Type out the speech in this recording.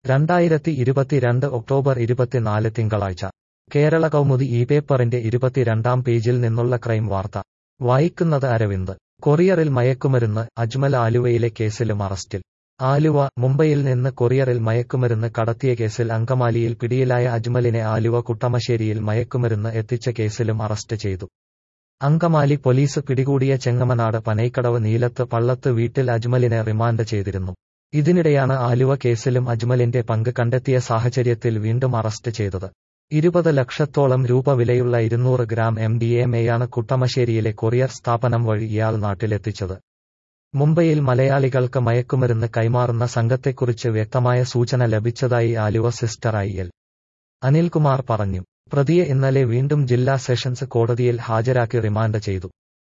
രണ്ടായിരത്തി ഇരുപത്തിരണ്ട് ഒക്ടോബർ ഇരുപത്തിനാല് തിങ്കളാഴ്ച കേരള കൗമുദി ഈ പേപ്പറിന്റെ ഇരുപത്തിരണ്ടാം പേജിൽ നിന്നുള്ള ക്രൈം വാർത്ത വായിക്കുന്നത് അരവിന്ദ് കൊറിയറിൽ മയക്കുമരുന്ന് അജ്മൽ ആലുവയിലെ കേസിലും അറസ്റ്റിൽ ആലുവ മുംബൈയിൽ നിന്ന് കൊറിയറിൽ മയക്കുമരുന്ന് കടത്തിയ കേസിൽ അങ്കമാലിയിൽ പിടിയിലായ അജ്മലിനെ ആലുവ കുട്ടമശ്ശേരിയിൽ മയക്കുമരുന്ന് എത്തിച്ച കേസിലും അറസ്റ്റ് ചെയ്തു അങ്കമാലി പോലീസ് പിടികൂടിയ ചെങ്ങമനാട് പനൈക്കടവ് നീലത്ത് പള്ളത്ത് വീട്ടിൽ അജ്മലിനെ റിമാൻഡ് ചെയ്തിരുന്നു ഇതിനിടെയാണ് ആലുവ കേസിലും അജ്മലിന്റെ പങ്ക് കണ്ടെത്തിയ സാഹചര്യത്തിൽ വീണ്ടും അറസ്റ്റ് ചെയ്തത് ഇരുപത് ലക്ഷത്തോളം രൂപ വിലയുള്ള ഇരുന്നൂറ് ഗ്രാം എം ഡി എം എയാണ് കുട്ടമശ്ശേരിയിലെ കൊറിയർ സ്ഥാപനം വഴി ഇയാൾ നാട്ടിലെത്തിച്ചത് മുംബൈയിൽ മലയാളികൾക്ക് മയക്കുമരുന്ന് കൈമാറുന്ന സംഘത്തെക്കുറിച്ച് വ്യക്തമായ സൂചന ലഭിച്ചതായി Aluva sister I L Anilkumar പറഞ്ഞു പ്രതിയെ ഇന്നലെ വീണ്ടും ജില്ലാ സെഷൻസ് കോടതിയിൽ ഹാജരാക്കി റിമാൻഡ് ചെയ്തു